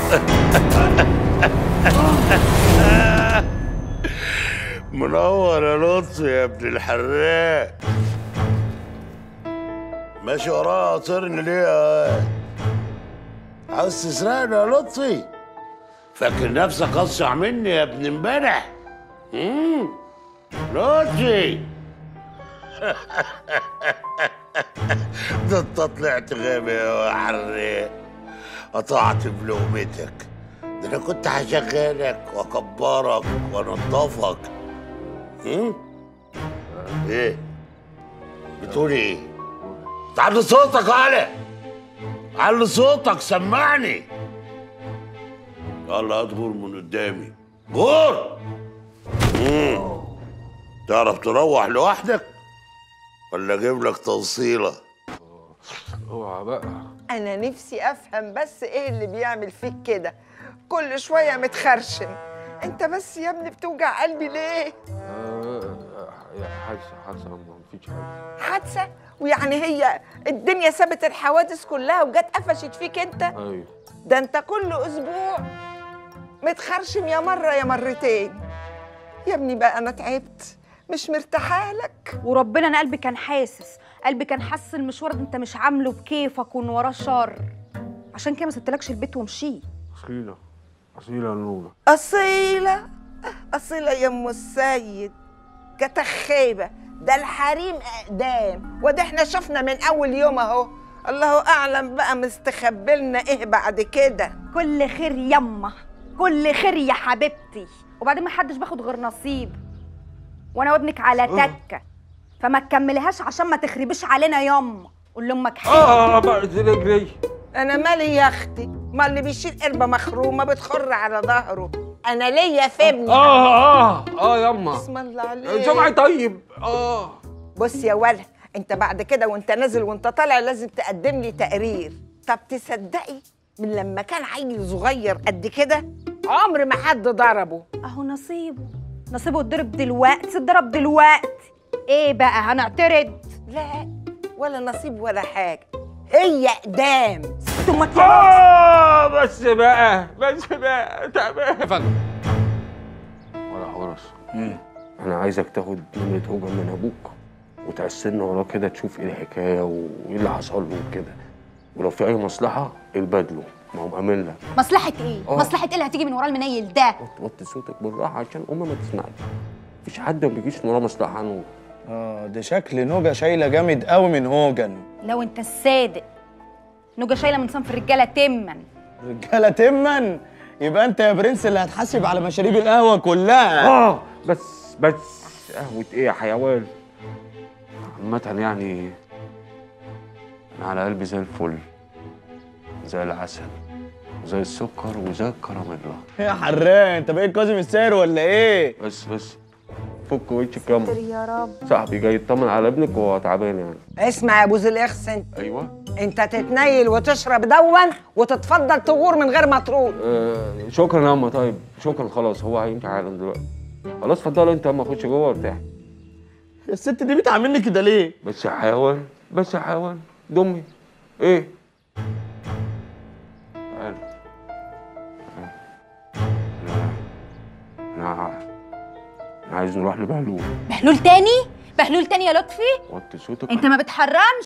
منور يا لطفي يا ابن الحراق ماشي ورايا قاطرني ليه يا واد؟ عاوز تسرقني يا لطفي فاكر نفسك اسرع مني يا ابن امبارح مم. لطفي ده انت طلعت غبي يا حراق قطعت بلقمتك ده انا كنت هشغلك واكبرك وانضفك هم؟ ايه بتقول ايه تعلي صوتك علي علي صوتك سمعني يلا هات غور من قدامي غور مم. تعرف تروح لوحدك ولا اجيب لك توصيله اوعى بقى انا نفسي افهم بس ايه اللي بيعمل فيك كده كل شويه متخرشم انت بس يا ابني بتوجع قلبي ليه آه، يا حادثه حادثه ما فيش حاجه حادثه ويعني هي الدنيا سابت الحوادث كلها وجت قفشت فيك انت ايوه ده انت كل اسبوع متخرشم يا مره يا مرتين يا ابني بقى انا تعبت مش مرتاحه لك وربنا انا قلبي كان حاسس قلبي كان حاسس المشوار ده انت مش عامله بكيفك وان وراه شر عشان كده ما سبتلكش البيت ومشيت اصيله اصيله يا نوره اصيله اصيله يا ام السيد كتخيبه ده الحريم اقدام وده احنا شفنا من اول يوم اهو الله اعلم بقى مستخبلنا ايه بعد كده كل خير يما كل خير يا حبيبتي وبعدين ما حدش باخد غير نصيب وانا وابنك على تكه فما تكمليهاش عشان ما تخربيش علينا يما قول لامك حلو اه بقت رجلي انا مالي يا اختي ما اللي بيشيل قربه مخرومه بتخر على ظهره انا ليا في ابني اه اه اه يما بسم الله عليك سمعي طيب اه بص يا ولا انت بعد كده وانت نازل وانت طالع لازم تقدم لي تقرير طب تصدقي من لما كان عيل صغير قد كده عمر ما حد ضربه اهو نصيبه نصيبه اتضرب دلوقتي اتضرب دلوقتي ايه بقى هنعترض لا ولا نصيب ولا حاجه هي اقدام ثم اه بس بقى بس بقى تمام يا فندم ولا حورس انا عايزك تاخد نمرة هوجة من ابوك وتعسلنا وراه كده تشوف ايه الحكايه وايه اللي حصل له وكده ولو في اي مصلحه البدله ما هو مأمن لك مصلحة ايه؟ آه. مصلحة ايه اللي هتيجي من ورا المنيل ده؟ وطي صوتك بالراحه عشان امي ما تسمعش مفيش حد ما بيجيش من وراه مصلحه عنه اه ده شكل نوجة شايلة جامد قوي من هوجن لو انت الصادق نوجة شايلة من صنف الرجالة تما رجالة تمن يبقى انت يا برنس اللي هتحاسب على مشاريب القهوة كلها اه بس بس قهوة ايه يا حيوان عامة يعني انا على قلبي زي الفل زي العسل زي السكر وزي الكراميلا يا حراق انت بقيت كاظم الساهر ولا ايه؟ بس بس فك وشك يما يا رب صاحبي جاي يطمن على ابنك وهو تعبان يعني اسمع يا ابو ذي الاخس انت ايوه انت تتنيل وتشرب دون وتتفضل تغور من غير ما تروح آه شكرا يا اما طيب شكرا خلاص هو هيمشي حالا دلوقتي خلاص اتفضلوا انت يا اما خش جوه وارتاح الست دي بتعاملني كده ليه؟ بس يا حيوان بس يا حيوان دمي ايه تعال انا انا انا عايز نروح لبهلول بهلول تاني؟ بهلول تاني يا لطفي؟ وطي صوتك انت ما بتحرمش